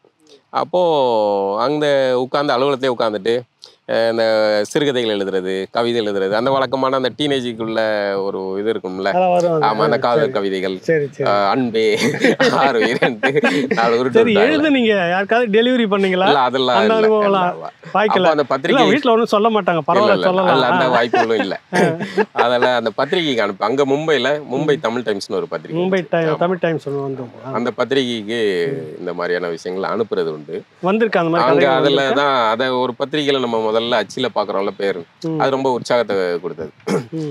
அப்போது அங்கே உட்காந்து அலுவலகத்திலே உட்காந்துட்டு அஹ் இந்த சிறுகதைகள் எழுதுறது கவிதை எழுதுறது அந்த வழக்கமான அந்த டீனேஜுக்குள்ள ஒரு இது இருக்கும்ல
அதெல்லாம் வரும் அது.
ஆமா அந்த காதல் கவிதைகள்
சரி சரி
அஹ் அன்பே ஆறு இரண்டு நாலு உருட்டு
சரி
விட்டாங்க.
எழுது நீங்க யாருக்காவது டெலிவரி பண்ணீங்களா
இல்ல அதெல்லாம்
அந்த
இல்ல,
அனுபவம்லாம்
இல்ல.
வாய்க்கல
அப்ப அந்த
இல்ல
பத்திரிகை
வீட்ல ஒண்ணும் சொல்ல மாட்டாங்க
இல்ல,
பரவாயில்ல
இல்ல, அல்ல, அந்த
சொல்லலாம்
வாய்ப்புகளும் இல்ல அதெல்லாம் அந்த பத்திரிகைக்கு அனுப்பு அங்க மும்பைல மும்பை தமிழ் டைம்ஸ்னு ஒரு பத்திரிகை
மும்பை
இருந்துச்சு.
டை-
ஆமா.
தமிழ் டைம்ஸ் ஒன்று வந்து
அந்த பத்திரிகைக்கு இந்த மாதிரியான விஷயங்களை அனுப்புறது உண்டு
வந்திருக்கு அந்த மாதிரி
அங்க
கதைகள்
அதுல
வந்திருக்கா?
தான் அத ஒரு பத்திரிகையில நம்ம முதல்ல அச்சில பாக்குறோம்ல பேரு
ம்.
அது ரொம்ப உற்சாகத்தை கொடுத்தது
ம்.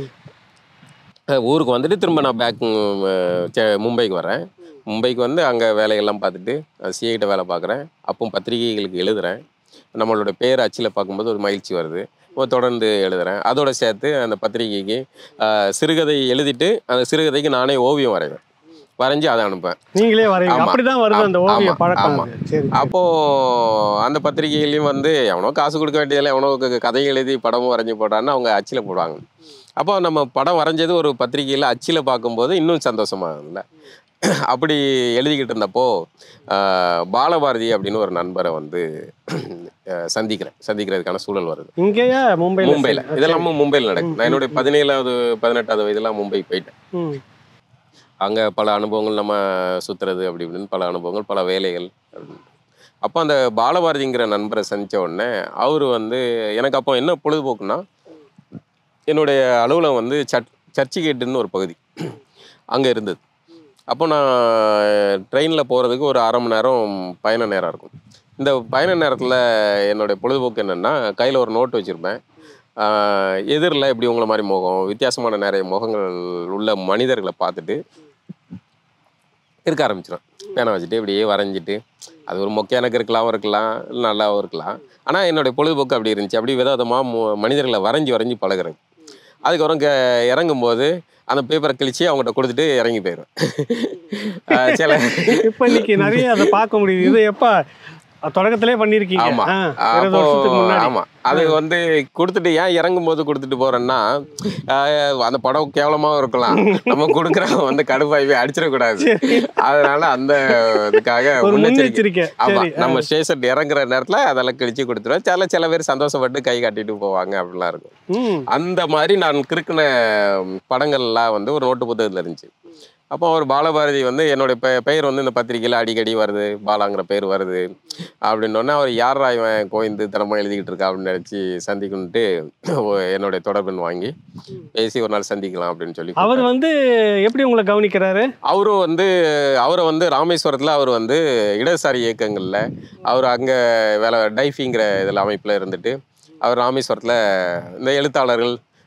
அஹ் ஊருக்கு வந்துட்டு திரும்ப நான் பேக் மும்பைக்கு வரேன் மும்பைக்கு வந்து அங்கே வேலையெல்லாம் பார்த்துட்டு சிஐகிட்ட வேலை பார்க்குறேன் அப்போ பத்திரிகைகளுக்கு எழுதுறேன் நம்மளோட பேர் அச்சில் பார்க்கும்போது ஒரு மகிழ்ச்சி வருது இப்போ தொடர்ந்து எழுதுறேன் அதோட சேர்த்து அந்த பத்திரிகைக்கு அஹ், சிறுகதை எழுதிட்டு அந்த சிறுகதைக்கு நானே ஓவியம் வரைவேன் வரைஞ்சி அதை அனுப்பேன்
நீங்களே வரைவீங்க
ஆமா.
அப்படிதான் வருது அந்த
ஆமா,
ஓவிய
ஆமா,
பழக்கம்
ஆமா.
அது. சரி
அப்போ அந்த பத்திரிகையிலையும் வந்து எவனோ காசு கொடுக்க வேண்டியதில்லை எவனோ க- கதை எழுதி படமும் வரைஞ்சி போட்டான்னு அவங்க அச்சில் போடுவாங்க அப்போ நம்ம படம் வரைஞ்சது ஒரு பத்திரிகையில் அச்சில் பார்க்கும்போது இன்னும் சந்தோஷமா இருக்கும்ல அப்படி எழுதிக்கிட்டு இருந்தப்போ ஆஹ், பாலபாரதி அப்படின்னு ஒரு நண்பரை வந்து ஆஹ், சந்திக்கிறேன் சந்திக்கிறதுக்கான சூழல் வருது
இங்கேயா மும்பைல
மும்பையில் இதெல்லாமும் மும்பையில் நடக்கும் நான் என்னுடைய பதினேழாவது பதினெட்டாவது வயதுலாம் மும்பை போயிட்டேன்
ம்.
அங்கே பல அனுபவங்கள் நம்ம சுற்றுறது அப்படி இப்படின்னு பல அனுபவங்கள் பல வேலைகள் அப்படின்னு. அப்போ அந்த பாலபாரதிங்கிற நண்பரை சந்தித்த உடனே அவர் வந்து எனக்கு அப்போ என்ன பொழுதுபோக்குன்னா என்னுடைய அலுவலகம் வந்து சர்ச் சர்ச்சு கேட்டுன்னு ஒரு பகுதி அங்கே இருந்தது அப்போ நான் ட்ரெயினில் போகிறதுக்கு ஒரு அரை மணி நேரம் பயண நேரம் இருக்கும் இந்த பயண நேரத்தில் என்னுடைய பொழுதுபோக்கு என்னென்னா கையில் ஒரு நோட் வச்சுருப்பேன் எதிரில் இப்படி உங்களை மாதிரி முகம் வித்தியாசமான நிறைய முகங்கள் உள்ள மனிதர்களை பார்த்துட்டு இருக்க ஆரம்பிச்சிடும் பேனை வச்சுட்டு இப்படியே வரைஞ்சிட்டு அது ஒரு மொக்கையான இருக்கலாவும் இருக்கலாம் இல்ல நல்லாவும் இருக்கலாம் ஆனால் என்னுடைய பொழுதுபோக்கு அப்படி இருந்துச்சு அப்படி விதவிதமாக மனிதர்களை வரைஞ்சி வரைஞ்சி பழகுறது அதுக்கப்புறம் க இறங்கும்போது அந்த பேப்பரை கிழிச்சு அவங்ககிட்ட கொடுத்துட்டு இறங்கி போயிடும் அஹ் சில
இப்ப இன்னைக்கு நிறைய அதை பார்க்க முடியுது இது எப்ப தொடக்கத்திலே பண்ணிருக்கீங்க
ஆமா.
ஆ,
அப்போ
இருபது வருஷத்துக்கு முன்னாடி
ஆமா அது வந்து கொடுத்துட்டு ஏன் இறங்கும் போது கொடுத்துட்டு போறேன்னா ஆஹ் அந்த படம் கேவலமாவும் இருக்கலாம் நம்ம கொடுக்குறவங்க வந்து கடுப்பாய் போய் அடிச்சிடக்கூடாது அதனால அந்த இதுக்காக
ஒரு
முன்னெச்சரிக்கை
முன்னெச்சரிக்கை
ஆமா
சரி
நம்ம ஸ்டேஷன் இறங்குற நேரத்துல அதெல்லாம் கிழிச்சு கொடுத்துருவோம் சில சில பேர் சந்தோஷப்பட்டு கை காட்டிட்டு போவாங்க அப்படிலாம் இருக்கும்
ம்
அந்த மாதிரி நான் கிறுக்கின படங்கள்லாம் வந்து ஒரு நோட்டு புத்தகத்தில் இருந்துச்சு அப்போ ஒரு பாலபாரதி வந்து என்னுடைய பெ பெயர் வந்து இந்த பத்திரிக்கையில் அடிக்கடி வருது பாலாங்கிற பேர் வருது அப்படின்னோடனே அவர் யாரா இவன் கோயந்து தினமும் எழுதிக்கிட்டு இருக்கா அப்படின்னு நினச்சி சந்திக்கணுன்ட்டு என்னுடைய தொடர்புன்னு வாங்கி பேசி ஒரு நாள் சந்திக்கலாம் அப்படின்னு சொல்லி
அவர் வந்து எப்படி உங்களை கவனிக்கிறாரு
அவரும் வந்து அவரை வந்து ராமேஸ்வரத்தில் அவர் வந்து இடதுசாரி இயக்கங்களில் அவர் அங்கே வேலை டைஃபிங்கிற இதில் அமைப்பில் இருந்துட்டு அவர் ராமேஸ்வரத்தில் இந்த எழுத்தாளர்கள்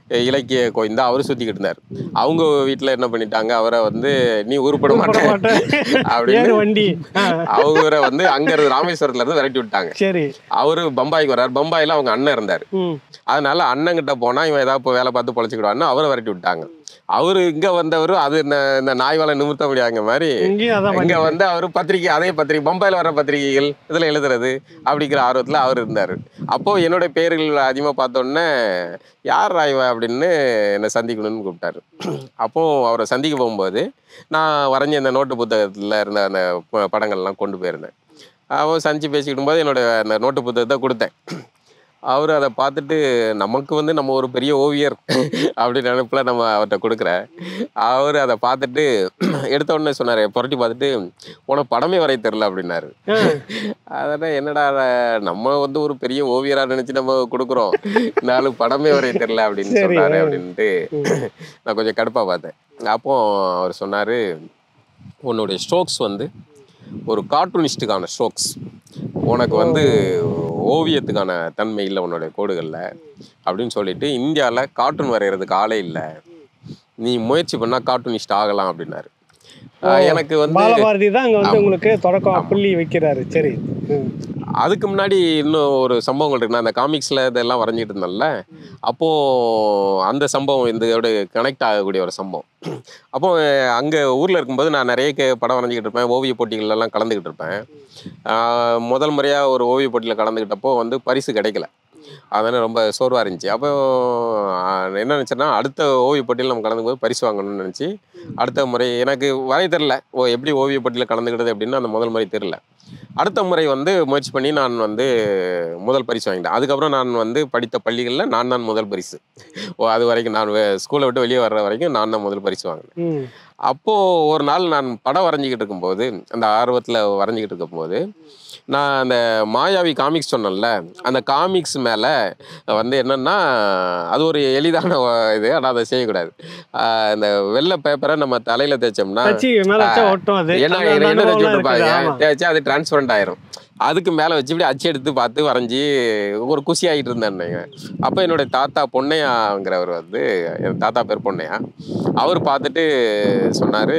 இலக்கிய கோயந்தா அவர் சுத்திக்கிட்டு இருந்தார் அவங்க வீட்டுல என்ன பண்ணிட்டாங்க அவரை வந்து நீ உருப்பட
போட
மாட்டே
மாட்டேன்
அப்படின்னு
ஏறு வண்டி ஆ,
அவரை வந்து அங்க இருந்து ராமேஸ்வரத்துல இருந்து விரட்டி விட்டாங்க
சரி
அவரு பம்பாய்க்கு வர்றாரு பம்பாயில அவங்க அண்ணன் இருந்தார்
ம்
அதனால அண்ணன்கிட்ட போனா இவன் ஏதாவது இப்போ வேலை பார்த்து பொழைச்சிக்கிடுவான்னு அவரை விரட்டி விட்டாங்க அவரு இங்க வந்தவர் அது இந்த இந்த நாய் வேலை நிமிர்த்த முடியாங்க மாதிரி
இங்கேயும் அதான்
இங்க
பண்ணி
வந்து அவர் பத்திரிக்கை அதே பத்திரிக்கை பம்பாயில வர பத்திரிகைகள் இதுல எழுதுறது அப்படிங்கிற ஆர்வத்துல அவர் இருந்தாரு அப்போ என்னோட பேர்கள் அதிகமா பார்த்த உடனே யார் ராய்வா அப்படின்னு என்னை சந்திக்கணும்னு கூப்பிட்டாரு அப்போ அவரை சந்திக்க போகும்போது நான் வரைஞ்ச இந்த நோட்டு புத்தகத்துல இருந்த அந்த ப- படங்கள்லாம் கொண்டு போயிருந்தேன் அவன் சந்திச்சு பேசிக்கிட்டு போது என்னோட அந்த நோட்டு புத்தகத்தை கொடுத்தேன் அவர் அதை பார்த்துட்டு நமக்கு வந்து நம்ம ஒரு பெரிய ஓவியர் அப்படி நினைப்புல நம்ம அவர்கிட்ட கொடுக்குறேன் அவர் அதை பார்த்துட்டு எடுத்த உடனே சொன்னார் புரட்டி பார்த்துட்டு உனக்கு படமே வரைய தெரில அப்படின்னாரு
ஆ,
அதனால் என்னடா அஹ், நம்ம வந்து ஒரு பெரிய ஓவியரா நினைச்சு நம்ம கொடுக்குறோம் இந்த ஆளு படமே வரைய தெரில அப்படின்னு
சரி.
சொன்னாரு அப்படின்ட்டு
ம்.
நான் கொஞ்சம் கடுப்பா பார்த்தேன் அப்போ அவர் சொன்னாரு உன்னுடைய ஸ்ட்ரோக்ஸ் வந்து ஒரு கார்ட்டூனிஸ்டுக்கான ஸ்ட்ரோக்ஸ் உனக்கு வந்து ஓவியத்துக்கான தன்மை இல்லை உன்னுடைய கோடுகளில் அப்படின்னு சொல்லிட்டு இந்தியாவில் கார்ட்டூன் வரைகிறதுக்கு ஆளே இல்லை நீ முயற்சி பண்ணால் கார்ட்டூனிஸ்ட் ஆகலாம் அப்படின்னாரு ஆஹ் எனக்கு வந்து
பாலபாரதி தான் அங்க வந்து
ஆமா.
உங்களுக்கு தொடக்கம் புள்ளி வைக்கிறாரு சரி ம்.
அதுக்கு முன்னாடி இன்னும் ஒரு சம்பவங்கள் இருக்கு நான் அந்த காமிக்ஸில் இதெல்லாம் வரைஞ்சிட்டு இருந்தேன்ல அப்போது அந்த சம்பவம் இந்த இதோட கனெக்ட் ஆகக்கூடிய ஒரு சம்பவம் அப்போ அங்கே ஊரில் இருக்கும்போது நான் நிறைய கே- படம் வரைஞ்சிக்கிட்டு இருப்பேன் ஓவிய போட்டிகள்லாம் கலந்துக்கிட்டு இருப்பேன் ஆஹ் முதல் முறையாக ஒரு ஓவிய போட்டியில் கலந்துக்கிட்டப்போ வந்து பரிசு கிடைக்கல அதனால் ரொம்ப சோர்வாக இருந்துச்சு அப்போ ஆஹ் என்ன நினச்சேன்னா அடுத்த ஓவிய போட்டியில் நம்ம கலந்துக்கும் போது பரிசு வாங்கணும்னு நினச்சி அடுத்த முறை எனக்கு வரைய தெரில ஓ எப்படி ஓவிய போட்டியில் கலந்துக்கிட்டது அப்படின்னு அந்த முதல் முறை தெரில அடுத்த முறை வந்து முயற்சி பண்ணி நான் வந்து முதல் பரிசு வாங்கிட்டேன் அதுக்கப்புறம் நான் வந்து படித்த பள்ளிகளில் நான் தான் முதல் பரிசு ஓ அது வரைக்கும் நான் ஸ்கூலை விட்டு வெளியே வர்ற வரைக்கும் நான் தான் முதல் பரிசு வாங்கினேன்
ம்.
அப்போது ஒரு நாள் நான் படம் வரைஞ்சிக்கிட்டு இருக்கும்போது அந்த ஆர்வத்தில் வரைஞ்சிக்கிட்டு இருக்கும்போது நான் அந்த மாயாவி காமிக்ஸ் சொன்னேன்ல அந்த காமிக்ஸ் மேலே வந்து என்னென்னா அது ஒரு எளிதான வ- இது ஆனால் அதை செய்யக்கூடாது ஆஹ் இந்த வெள்ளை பேப்பரை நம்ம தலையில் தேய்ச்சோம்னா
கட்சி மேல வச்சா ஒட்டும் அது
என்ன
அந்த- அந்த
என்ன தேய்ச்சி
அனுபவம்லாம் இருக்குது,
விட்டுருப்பாங்க
ஆமா.
தேய்ச்சி அது டிரான்ஸ்பரண்ட் ஆயிரும் அதுக்கு மேலே வச்சு இப்படி அச்சு எடுத்து பார்த்து வரைஞ்சி ஒரு குஷி ஆகிட்டு இருந்தேன் அப்போ என்னுடைய தாத்தா பொன்னையாங்கிறவர் வந்து என் தாத்தா பேர் பொன்னையா அவர் பார்த்துட்டு சொன்னார்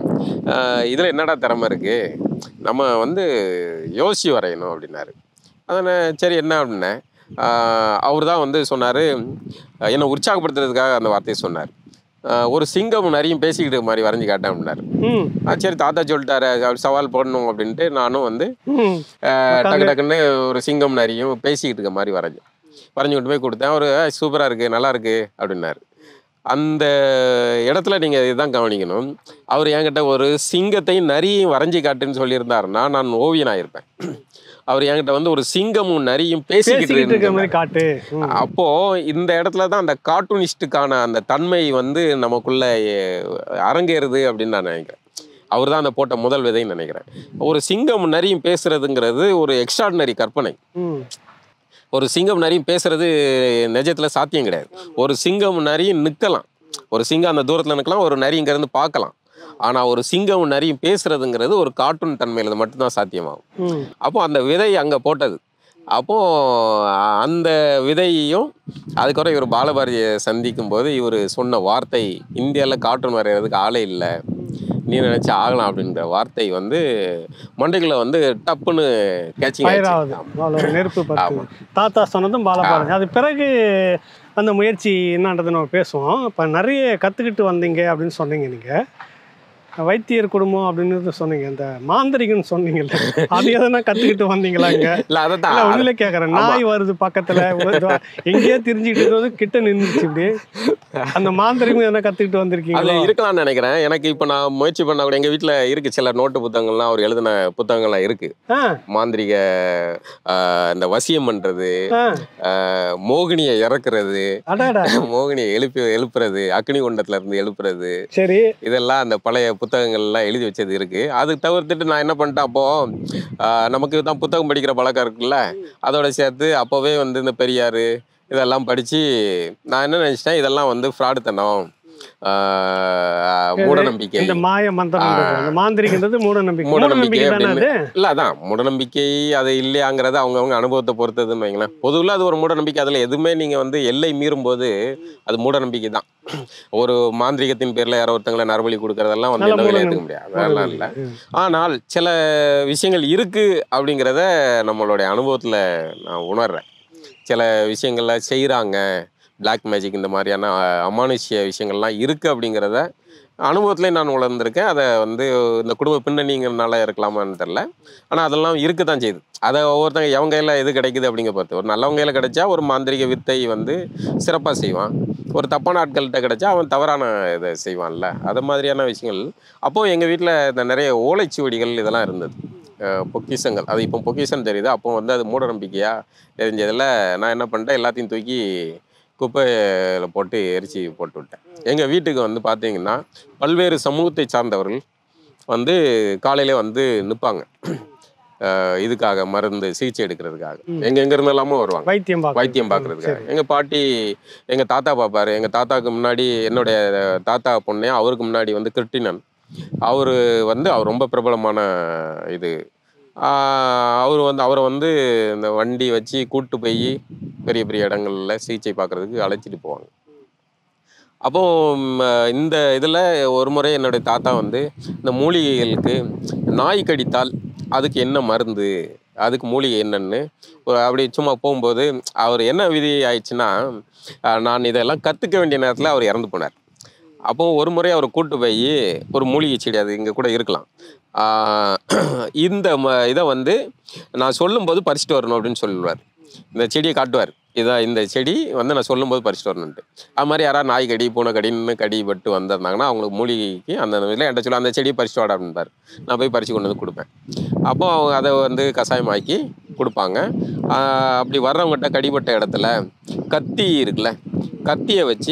இதில் என்னடா திறமை இருக்குது நம்ம வந்து யோசிச்சு வரையணும் அப்படின்னாரு அதனை சரி என்ன அப்படின்னேன் அவர் தான் வந்து சொன்னார் என்னை உற்சாகப்படுத்துறதுக்காக அந்த வார்த்தையை சொன்னார் ஆஹ் ஒரு சிங்கம் நிறையும் பேசிக்கிட்டு மாதிரி வரைஞ்சி காட்டேன் அப்படின்னாரு
ம்
ஆ சரி தாத்தா சொல்லிட்டாரு அவர் சவால் போடணும் அப்படின்ட்டு நானும் வந்து
ம்
ஆஹ் டக்கு டக்குன்னு ஒரு சிங்கம் நிறையும் பேசிக்கிட்டு இருக்க மாதிரி வரைஞ்சேன் வரைஞ்சி கொண்டு போய் கொடுத்தேன் அவர் சூப்பராக இருக்குது நல்லா இருக்கு அப்படின்னாரு அந்த இடத்துல நீங்கள் இதுதான் கவனிக்கணும் அவர் என்கிட்ட ஒரு சிங்கத்தையும் நரியும் வரைஞ்சி காட்டுன்னு சொல்லியிருந்தாருன்னா நான் ஓவியனாக இருப்பேன் அவர் என்கிட்ட வந்து ஒரு சிங்கமும் நரியும் பேசிக்கிட்டு
பேசிக்கிட்டு இருக்கிற
இருந்தாரு.
மாதிரி காட்டு ம்.
அப்போ இந்த இடத்துல தான் அந்த கார்ட்டூனிஸ்டுக்கான அந்த தன்மை வந்து நமக்குள்ள எ- அரங்கேறுது அப்படின்னு நான் நினைக்கிறேன் அவர் தான் அந்த போட்ட முதல் விதைன்னு நினைக்கிறேன் ஒரு சிங்கம் நரியும் பேசுறதுங்கிறது ஒரு எக்ஸ்ட்ராடினரி கற்பனை
ம்
ஒரு சிங்கம் நரியும் பேசுறது நிஜத்துல சாத்தியம் கிடையாது ஒரு சிங்கம் நரியும் நிற்கலாம் ஒரு சிங்கம் அந்த தூரத்தில் நிற்கலாம் ஒரு நரி இங்கேருந்து பார்க்கலாம் ஆனால் ஒரு சிங்கம் நரியும் பேசுறதுங்கிறது ஒரு கார்ட்டூன் தன்மையில் மட்டும்தான் சாத்தியமாகும்
ம்
அப்போ அந்த விதை அங்கே போட்டது அப்போ அந்த விதையையும் அதுக்கப்புறம் இவர் பாலபாரதியை சந்திக்கும் போது இவர் சொன்ன வார்த்தை இந்தியாவில் கார்ட்டூன் வரைகிறதுக்கு ஆளே இல்லை நீ நினைச்சா ஆகலாம் அப்படின்ற வார்த்தை வந்து மண்டைக்குள்ள வந்து டப்புன்னு கேச்சிங்
ஃபயர் ஆகுது அவ்வளோ நெருப்பு பத்து
ஆமா.
தாத்தா சொன்னதும் பாலபாரதி அது பிறகு அந்த முயற்சி என்னன்றது நம்ம பேசுவோம் இப்போ நிறைய கற்றுக்கிட்டு வந்தீங்க அப்படின்னு சொன்னீங்க நீங்கள் வைத்தியர் குடும்பம் அப்படின்னு சொன்னீங்க இந்த மாந்திரிகன்னு சொன்னீங்கல்ல அது எதனா கற்றுக்கிட்டு வந்தீங்களா இங்க
இல்லை அதை
இல்ல
தான்
உண்மையிலே கேட்குறேன் நாய் வருது பக்கத்துல ஒரு- எங்கேயோ தெரிஞ்சுக்கிட்டு இருக்கிறது கிட்ட நின்றுச்சு இப்படி அந்த மாந்திரிகம் எதனா கற்றுக்கிட்டு
அது
வந்திருக்கீங்களா
இருக்கலாம்னு நினைக்கிறேன் எனக்கு இப்போ நான் முயற்சி பண்ணா கூட எங்கள் வீட்டில் இருக்கு சில நோட்டு புத்தகங்கள்லாம் அவர் எழுதின புத்தகங்கள்லாம் இருக்கு
ஆ
மாந்திரிக ஆஹ், இந்த வசியம் பண்ணுறது
ஆ
மோகினியை இறக்குறது
அடாடா
மோகினியை எழுப்பி எழுப்புறது அக்னி குண்டத்துல இருந்து எழுப்புறது
சரி
இதெல்லாம் அந்த பழைய புத்தகங்கள்லாம் எழுதி வச்சது இருக்கு அது தவிர்த்துட்டு நான் என்ன பண்ணிட்டேன் அப்போ ஆஹ், நமக்கு தான் புத்தகம் படிக்கிற பழக்கம் இருக்குல்ல அதோட சேர்த்து அப்போவே வந்து இந்த பெரியார் இதெல்லாம் படித்து நான் என்ன நினச்சிட்டேன் இதெல்லாம் வந்து ஃப்ராடு தனம் ஆஹ், மூட நம்பிக்கை
இந்த மாய மந்திரம் அந்த மாந்திரிகன்றது மூட நம்பிக்கை மூட
மூடநம்பிக்கை
நம்பிக்கை தானே அது
அப்படின்னு இல்ல அதான் மூடநம்பிக்கை அது இல்லையாங்கிறது அவங்கவங்க அனுபவத்தை பொறுத்ததுன்னு வைங்களேன் பொதுவில் அது ஒரு மூடநம்பிக்கை அதில் எதுவுமே நீங்கள் வந்து எல்லை மீறும் போது அது மூடநம்பிக்கை தான் ஒரு மாந்திரிகத்தின் பேரில் யாரோ ஒருத்தங்களை நரபலி கொடுக்கறதெல்லாம் வந்து
நல்ல
என்ன
மூடநம்பிக்கை.
ஏற்றுக்க முடியாது அதெல்லாம் இல்லை
ம்.
ஆனால் சில விஷயங்கள் இருக்கு அப்படிங்கிறத நம்மளுடைய அனுபவத்தில் நான் உணர்றேன் சில விஷயங்கள்ல செய்கிறாங்க Black மேஜிக் இந்த மாதிரியான அஹ், அமானுஷ்ய விஷயங்கள்லாம் இருக்கு அப்படிங்கிறத அனுபவத்திலே நான் உணர்ந்திருக்கேன் அதை வந்து இந்த குடும்ப பின்னணிங்கிறனால இருக்கலாமான்னு தெரில ஆனால் அதெல்லாம் இருக்க தான் செய்யுது அதை ஒவ்வொருத்தங்க எவங்க கையில் எது கிடைக்குது அப்படிங்கிற பொறுத்து ஒரு நல்லவங்க கையில் கிடைச்சா ஒரு மாந்திரிக வித்தை வந்து சிறப்பாக செய்வான் ஒரு தப்பான ஆட்கள்கிட்ட கிடைச்சா அவன் தவறான இதை செய்வான்ல அது மாதிரியான விஷயங்கள் அப்போது எங்கள் வீட்டில் இந்த நிறைய ஓலைச்சுவடிகள் இதெல்லாம் இருந்தது அஹ் பொக்கிஷங்கள் அது இப்போ பொக்கிஷம் தெரியுது அப்போ வந்து அது மூட நம்பிக்கையாக தெரிஞ்சதில் நான் என்ன பண்ணிட்டேன் எல்லாத்தையும் தூக்கி குப்பையில் போட்டு எரிச்சு போட்டு விட்டேன் எங்கள் வீட்டுக்கு வந்து பார்த்தீங்கன்னா பல்வேறு சமூகத்தை சார்ந்தவர்கள் வந்து காலையிலே வந்து நிற்பாங்க இதுக்காக மருந்து சிகிச்சை எடுக்கிறதுக்காக
ம்.
எங்க எங்க இருந்தெல்லாமோ வருவாங்க
வைத்தியம் பார்க்க
வைத்தியம் பார்க்கறதுக்காக எங்க பாட்டி எங்க தாத்தா பார்ப்பாரு எங்க தாத்தாக்கு முன்னாடி என்னுடைய தாத்தா பொண்ணே அவருக்கு முன்னாடி வந்து கிருட்டினன் அவரு வந்து அவர் ரொம்ப பிரபலமான இது அவர் வந்து அவரை வந்து இந்த வண்டி வச்சு கூட்டு போய் பெரிய பெரிய இடங்கள்ல சிகிச்சை பார்க்கறதுக்கு அழைச்சிட்டு போவாங்க அப்போ ம், இந்த இதில் ஒரு முறை என்னுடைய தாத்தா வந்து இந்த மூலிகைகளுக்கு நாய் கடித்தால் அதுக்கு என்ன மருந்து அதுக்கு மூலிகை என்னன்னு ஒரு அப்படி சும்மா போகும்போது அவர் என்ன விதி ஆயிடுச்சுன்னா அஹ், நான் இதெல்லாம் கற்றுக்க வேண்டிய நேரத்தில் அவர் இறந்து போனார் அப்போ ஒரு முறை அவர் கூட்டு போய் ஒரு மூலிகை செடி அது இங்கே கூட இருக்கலாம் ஆஹ், இந்த ம இதை வந்து நான் சொல்லும்போது பறிச்சுட்டு வரணும் அப்படின்னு சொல்லுவார் இந்த செடியை காட்டுவார் இதான் இந்த செடி வந்து நான் சொல்லும்போது பறிச்சுட்டு வரணுன்ட்டு அது மாதிரி யாராவது நாய் கடி பூனை கடின்னு கடிபட்டு வந்திருந்தாங்கன்னா அவங்களுக்கு மூலிகைக்கு அந்த இதில் என்கிட்ட சொல்ல அந்த செடியை பறிச்சுட்டு வாடா அப்படின்பார் நான் போய் பறித்து கொண்டு வந்து கொடுப்பேன் அப்போ அவங்க அதை வந்து கஷாயமாக்கி கொடுப்பாங்க ஆஹ் அப்படி வர்றவங்ககிட்ட கடிபட்ட இடத்துல கத்தி இருக்குல்ல கத்தியை வச்சு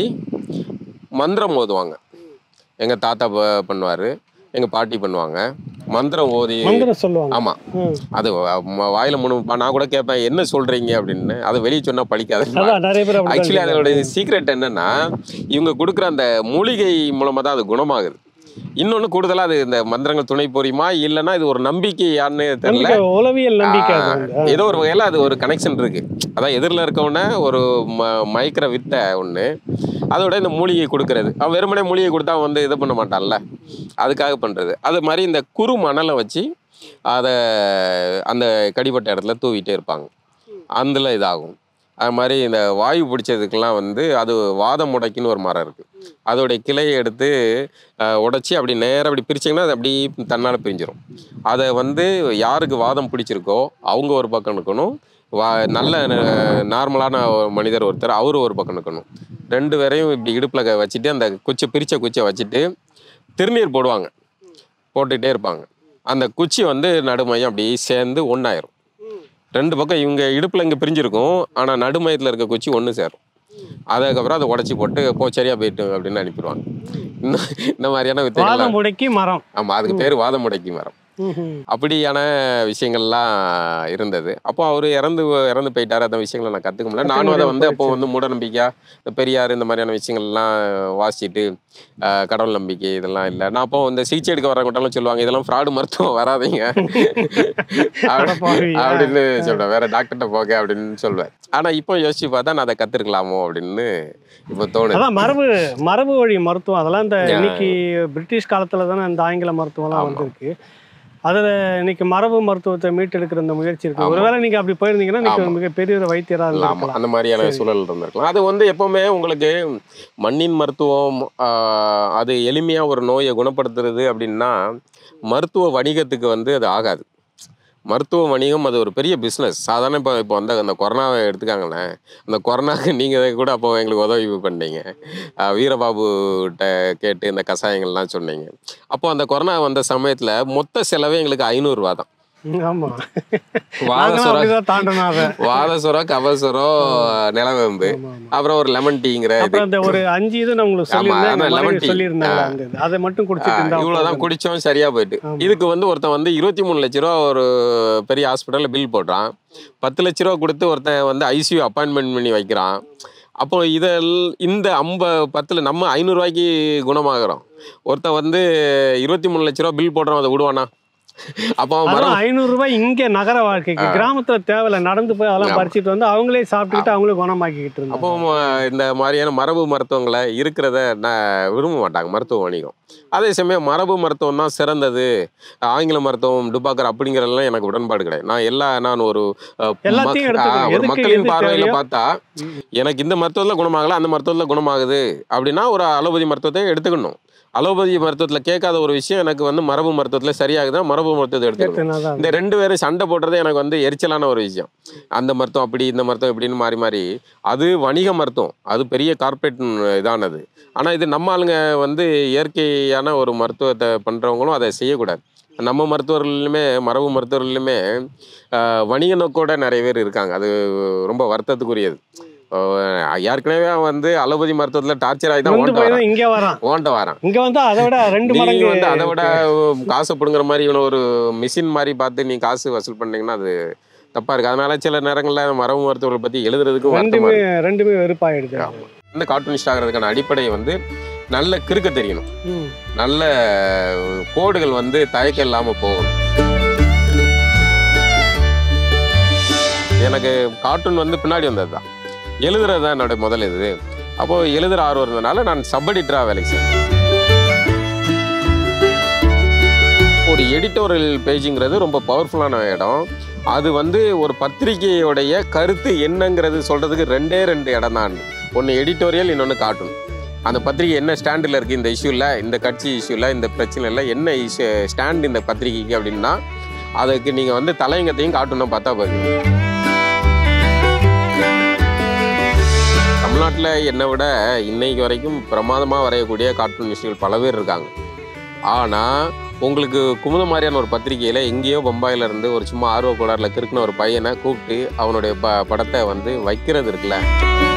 மந்திரம் ஓதுவாங்க எங்கள் தாத்தா ப- பண்ணுவார் எங்கள் பாட்டி பண்ணுவாங்க மந்திரம் ஓதி
மந்திரம் சொல்லுவாங்க
ஆமாம்
ம்.
அது வ- ம- வாயில மூணு பா- நான் கூட கேட்பேன் என்ன சொல்றீங்க அப்படின்னு அதை வெளியே சொன்னா பழிக்காது
அதான் நிறைய பேர் அப்படிதான்
ஆக்சுவலி
சொல்றாங்க.
அதோட சீக்ரெட் என்னன்னா இவங்க கொடுக்குற அந்த மூலிகை மூலமா தான் அது குணமாகுது இன்னொன்னு கூடுதலா அது இந்த மந்திரங்கள் துணை புரியுமா இல்லைன்னா இது ஒரு நம்பிக்கையான்னு தெரியல
நம்பிக்கை உளவியல் நம்பிக்கை அது
ஆ,
வந்து ஆ.
ஏதோ ஒரு வகையில அது ஒரு கனெக்ஷன் இருக்கு அதான் எதிரில் இருக்கவன ஒரு ம மயக்கிற வித்தை ஒன்று அதோட இந்த மூலிகை கொடுக்கறது அவன் வெறுமனே மூலிகை கொடுத்தா அவன் வந்து இது பண்ண மாட்டான்ல அதுக்காக பண்ணுறது அது மாதிரி இந்த குறு மணலை வச்சு அதை அந்த கடிப்பட்ட இடத்துல தூவிட்டே இருப்பாங்க அதில் இதாகும் அது மாதிரி இந்த வாயு பிடிச்சதுக்கெல்லாம் வந்து அது வாதம் முடைக்குன்னு ஒரு மரம் இருக்குது அதோடைய கிளையை எடுத்து உடச்சி அப்படி நேராக அப்படி பிரிச்சிங்கன்னா அது அப்படி தன்னால் பிரிஞ்சிடும் அதை வந்து யாருக்கு வாதம் பிடிச்சிருக்கோ அவங்க ஒரு பக்கம் நிற்கணும் வா நல்ல நார்மலான மனிதர் ஒருத்தர் அவரு ஒரு பக்கம் நிற்கணும் ரெண்டு பேரையும் இப்படி இடுப்பில் வச்சுட்டு அந்த குச்சை பிரித்த குச்சை வச்சுட்டு திருநீர் போடுவாங்க போட்டுக்கிட்டே இருப்பாங்க அந்த குச்சி வந்து நடுமையம் அப்படி சேர்ந்து ஒன்றாயிரும் ரெண்டு பக்கம் இவங்க இடுப்பில் இங்கே பிரிஞ்சிருக்கும் ஆனால் நடுமையத்தில் இருக்க குச்சி ஒன்று சேரும் அதுக்கப்புறம் அதை உடச்சி போட்டு போ சரியா போயிட்டு அப்படின்னு அனுப்பிடுவாங்க இந்த இந்த மாதிரியான வித்தைகள்
வாதம் முடக்கி மரம்
ஆமாம் அதுக்கு பேர் வாதமுடைக்கி மரம்
ம்ஹும்.
அப்படியான விஷயங்கள்லாம் இருந்தது அப்போ அவர் இறந்து இறந்து போயிட்டாரு அந்த விஷயங்களை நான் கற்றுக்க முடியல நானும் அதை வந்து அப்போ வந்து மூடநம்பிக்கையா இந்த பெரியார் இந்த மாதிரியான விஷயங்கள்லாம் வாசிச்சுட்டு ஆஹ், கடவுள் நம்பிக்கை இதெல்லாம் இல்லை நான் அப்போ இந்த சிகிச்சை எடுக்க வரவங்கட்டாலும் சொல்லுவாங்க இதெல்லாம் ஃப்ராடு மருத்துவம் வராதீங்க அப்படி-
பாவி, ஆ.
அப்படின்னு சொல்லுவேன் வேற டாக்டர்கிட்ட போக அப்படின்னு சொல்லுவேன் ஆனா இப்போ யோசிச்சு பார்த்தா நான் அதை கத்துருக்கலாமோ அப்படின்னு இப்போ தோணுது
அதான் மரபு மரபு வழி மருத்துவம் அதெல்லாம் இந்த
Yeah.
இன்னைக்கு பிரிட்டிஷ் காலத்துல தானே இந்த ஆங்கில மருத்துவம்லாம்
ஆமா.
வந்திருக்கு அதுல இன்னைக்கு மரபு மருத்துவத்தை மீட்டெடுக்கிற இந்த முயற்சி இருக்கு
ஆமா.
ஒருவேளை நீங்க அப்படி போயிருந்தீங்கன்னா இன்னைக்கு
ஆமா.
மிகப்பெரிய ஒரு வைத்தியரா
ஆமா
இருந்திருக்கலாம்
அந்த மாதிரியான
சரி.
சூழல் இருந்திருக்கலாம் அது வந்து எப்பவுமே உங்களுக்கு மண்ணின் மருத்துவம் ஆஹ், அது எளிமையா ஒரு நோயை குணப்படுத்துறது அப்படின்னா மருத்துவ வணிகத்துக்கு வந்து அது ஆகாது மருத்துவ வணிகம் அது ஒரு பெரிய பிஸ்னஸ் சாதாரண இப்போ இப்போ வந்து அந்த கொரோனாவை எடுத்துக்காங்களேன் அந்த கொரோனாக்கு நீங்கள் கூட அப்போ எங்களுக்கு உதவி பண்ணீங்க ஆஹ், வீரபாபுகிட்ட கேட்டு இந்த கஷாயங்கள்லாம் சொன்னீங்க அப்போ அந்த கொரோனா வந்த சமயத்தில் மொத்த செலவே எங்களுக்கு ஐநூறுரூவா தான்
ம், ஆமா
வாத
நாங்களும்
சுரம்
அப்படிதான் தாண்டணும் அதை
வாதசுரம் கபசுரம் நிலவேம்பு
ஆமா, ஆமா.
அப்புறம் ஒரு லெமன் டீங்கிற இது
அப்புறம் அந்த ஒரு அஞ்சு இது நான் உங்களுக்கு
ஆமா,
சொல்லியிருந்தேன்
ஆனா
எங்க
lemon
மனைவி
tea.
சொல்லியிருந்தாங்க அந்த இது. அதை மட்டும் குடிச்சிட்டு இருந்தா
இவ்வளவுதான்
போதும்.
குடிச்சோம் சரியா போயிட்டு
ஆமா.
இதுக்கு வந்து ஒருத்தன் வந்து இருபத்தி மூணு லட்ச ரூபா ஒரு பெரிய ஹாஸ்பிட்டல்ல பில் போடுறான் பத்து லட்ச ரூபா கொடுத்து ஒருத்தன் வந்து ஐசியூ அப்பாயின்மெண்ட் பண்ணி வைக்கிறான் அப்போ இதில் இந்த ஐம்ப பத்தில் நம்ம ஐநூறுரூவாய்க்கு குணமாகறோம் ஒருத்தன் வந்து இருபத்தி மூணு லட்ச ரூபா பில் போடுறோம் அதை விடுவானா அப்போ அவன் மரம்
அதான் ஐநூறு ரூபாய் இங்க நகர வாழ்க்கைக்கு கிராமத்துல தேவையில்ல நடந்து போய் அதெல்லாம்
ஆமா.
பறிச்சிட்டு வந்து அவங்களே சாப்பிட்டுக்கிட்டு அவங்களே குணமாக்கிக்கிட்டு
அப்போ
இருந்தாங்க
ம- இந்த மாதிரியான மரபு மருத்துவங்களை இருக்கிறத நான் விரும்ப மாட்டாங்க மருத்துவ வணிகம் அதே சமயம் மரபு மருத்துவம் தான் சிறந்தது ஆங்கில மருத்துவம் டுபாக்கர் அப்படிங்கிறதெல்லாம் எனக்கு உடன்பாடு கிடையாது நான் எல்லா நான் ஒரு அஹ்,
எல்லாத்தையும்
மக்-
எடுத்துக்கணும்.
ஆஹ், ஒரு
எதுக்கு
மக்களின்
எது
பார்வையில
தேவையோ?
பார்த்தா எனக்கு இந்த மருத்துவத்தில் குணமாகல அந்த மருத்துவத்தில் குணமாகுது அப்படின்னா ஒரு அலோபதி மருத்துவத்தை எடுத்துக்கணும் அலோபதி மருத்துவத்தில் கேட்காத ஒரு விஷயம் எனக்கு வந்து மரபு மருத்துவத்தில் சரியாகுதா மரபு மருத்துவத்தை எடுத்துக்கணும்
எடுத்துனாதான்
இந்த ரெண்டு பேரும் சண்டை போடுறது எனக்கு வந்து எரிச்சலான ஒரு விஷயம் அந்த மருத்துவம் அப்படி இந்த மருத்துவம் இப்படின்னு மாறி மாறி அது வணிக மருத்துவம் அது பெரிய கார்ப்பரேட் இதானது ஆனால் இது நம்ம ஆளுங்க வந்து இயற்கையான ஒரு மருத்துவத்தை பண்ணுறவங்களும் அதை செய்யக்கூடாது நம்ம மருத்துவர்களுமே மரபு மருத்துவர்களுமே ஆஹ், வணிக நோக்கோட நிறைய பேர் இருக்காங்க அது ரொம்ப வருத்தத்துக்குரியது ஆஹ், ஏற்கனவே அவன் வந்து அலோபதி மருத்துவத்தில் டார்ச்சர் ஆகி தான்
வந்து
ஓண்ட
போய்
வரான்
தான் இங்க வரான்
ஓண்ட வரான்
இங்க வந்து அதை விட ரெண்டு
நீ
மடங்கு
வந்து அதை விட காசை பிடுங்குற மாதிரி இவனை ஒரு மிஷின் மாதிரி பார்த்து நீ காசு வசூல் பண்ணீங்கன்னா அது தப்பா இருக்கு அதனால சில நேரங்கள்ல மரபு மருத்துவர்கள் பத்தி எழுதுறதுக்கும் வருத்தமா
ரெண்டுமே
இருக்கு
ரெண்டுமே வெறுப்பாயிடுது
ஆமா. இந்த கார்ட்டூனிஸ்ட் ஆகிறதுக்கான அடிப்படை வந்து நல்ல கிறுக்க தெரியணும்
ம்.
நல்ல கோடுகள் வந்து தயக்கம் இல்லாம போகணும் எனக்கு கார்ட்டூன் வந்து பின்னாடி வந்தது தான் எழுதுறது தான் என்னோட முதல் இது அப்போ எழுதுற ஆர்வம் இருந்ததுனால நான் சப் எடிட்டரா வேலைக்கு சேர்ந்தேன் ஒரு எடிட்டோரியல் பேஜுங்கிறது ரொம்ப பவர்ஃபுல்லான இடம் அது வந்து ஒரு பத்திரிகையோடைய கருத்து என்னங்கிறது சொல்றதுக்கு ரெண்டே ரெண்டு இடம் தான் ஒன்று எடிட்டோரியல் இன்னொன்று கார்ட்டூன் அந்த பத்திரிகை என்ன ஸ்டாண்டில் இருக்குது இந்த இஷ்யூவில் இந்த கட்சி இஷ்யூவில் இந்த பிரச்சனையில் என்ன இஷ்யூ ஸ்டாண்ட் இந்த பத்திரிகைக்கு அப்படின்னா அதுக்கு நீங்கள் வந்து தலையங்கத்தையும் கார்ட்டூனும் பார்த்தா போதும் தமிழ்நாட்டில் என்னை விட இன்னைக்கு வரைக்கும் பிரமாதமாக வரையக்கூடிய கார்ட்டூனிஸ்டுகள் பல பேர் இருக்காங்க ஆனால் உங்களுக்கு குமுத மாதிரியான ஒரு பத்திரிகையில் எங்கேயோ பம்பாயில இருந்து ஒரு சும்மா ஆர்வ கோளாறுல கிறுக்குன ஒரு பையனை கூப்பிட்டு அவனுடைய ப படத்தை வந்து வைக்கிறது இருக்குல்ல